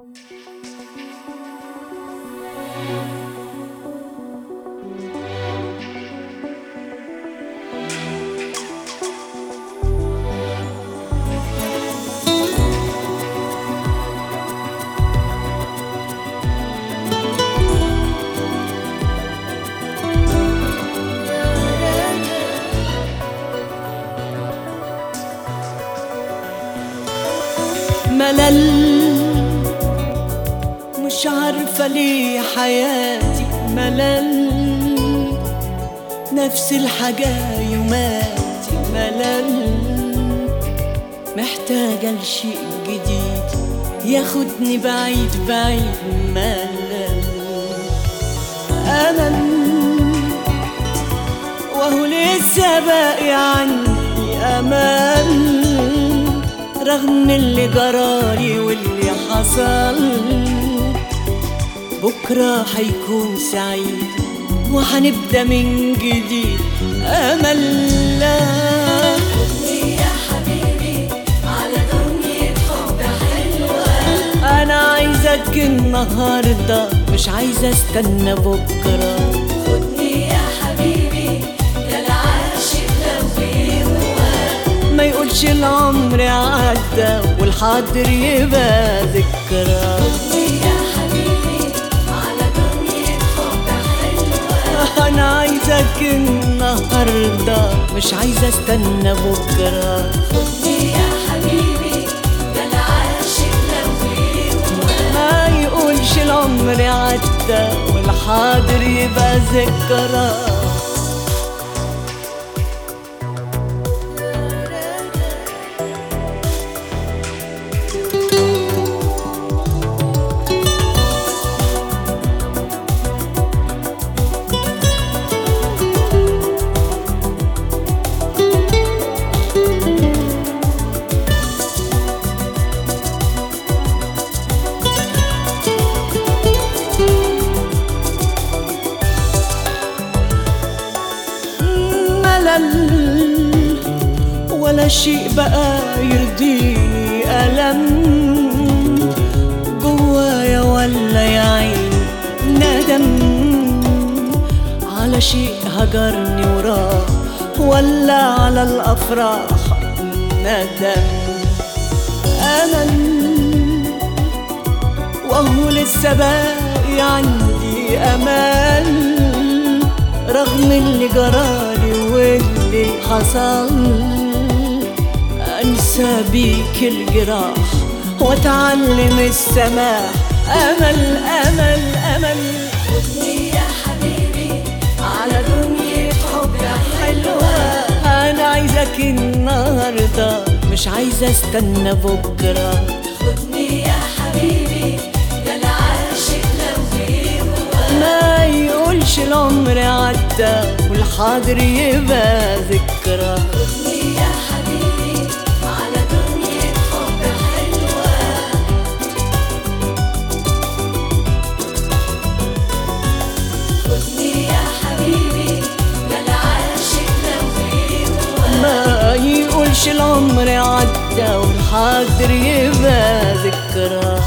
ملل مش عارفة ليه حياتي ملل نفس الحاجة يوماتي ملل محتاجة لشيء جديد ياخدني بعيد بعيد ملل أمل وهو لسه باقي عندي أمل رغم اللي جرالي واللي حصل بكرة هيكون سعيد وهنبدأ من جديد أمل لا يا حبيبي على دنيا حب حلوة أنا عايزك النهاردة مش عايزة استنى بكرة خدني يا حبيبي ده العاشق لو بيهوى ما يقولش العمر عدى والحاضر يبقى ذكرى خدني يا حبيبي على دنيا حب حلوة أنا عايزك النهاردة مش عايزة استنى بكرة خدني يا حبيبي ده العاشق لو بيهوى ما يقولش العمر عدى والحاضر يبقى ذكرى ملل ولا شيء بقى يرضيني ألم جوايا ولا يا عين ندم على شيء هجرني وراه ولا على الأفراح ندم أمل وهو لسه باقي عندي امل رغم اللي جرالي واللي حصل انسى بيك الجراح واتعلم السماح امل امل امل خدني يا حبيبي على دنيا حب حلوة انا عايزك النهارده مش عايزه استنى بكره خدني يا حبيبي ده العاشق لو بيهوى ما يقولش العمر عدى والحاضر يبقى ذكرى خدني يا حبيبي على دنيا حب حلوة خدني يا حبيبي ده العاشق لو بيهوى ما يقولش العمر عدى والحاضر يبقى ذكرى